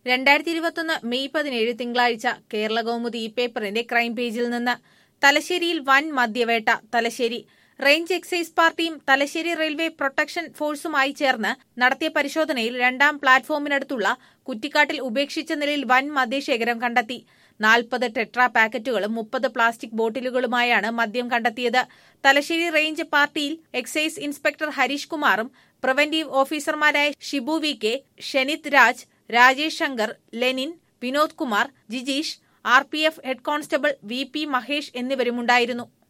രണ്ടായിരത്തി ഇരുപത്തൊന്ന് മെയ് പതിനേഴ് തിങ്കളാഴ്ച കേരള കൗമുദി ഈ പേപ്പറിന്റെ ക്രൈം പേജിൽ നിന്ന് തലശ്ശേരിയിൽ വൻ മദ്യവേട്ട തലശ്ശേരി റേഞ്ച് എക്സൈസ് പാർട്ടിയും തലശ്ശേരി റെയിൽവേ പ്രൊട്ടക്ഷൻ ഫോഴ്സുമായി ചേർന്ന് നടത്തിയ പരിശോധനയിൽ രണ്ടാം പ്ലാറ്റ്ഫോമിനടുത്തുള്ള കുറ്റിക്കാട്ടിൽ ഉപേക്ഷിച്ച നിലയിൽ വൻ മദ്യശേഖരം കണ്ടെത്തി നാൽപ്പത് ടെട്രാ പാക്കറ്റുകളും മുപ്പത് പ്ലാസ്റ്റിക് ബോട്ടിലുകളുമായാണ് മദ്യം കണ്ടെത്തിയത് തലശ്ശേരി റേഞ്ച് പാർട്ടിയിൽ എക്സൈസ് ഇൻസ്പെക്ടർ ഹരീഷ് കുമാറും പ്രിവന്റീവ് ഓഫീസർമാരായ Shibu V K Shenith Raj Rajesh Shankar Lenin Vinod Kumar Jijeesh R P F head constable V P Mahesh എന്നിവരുമുണ്ടായിരുന്നു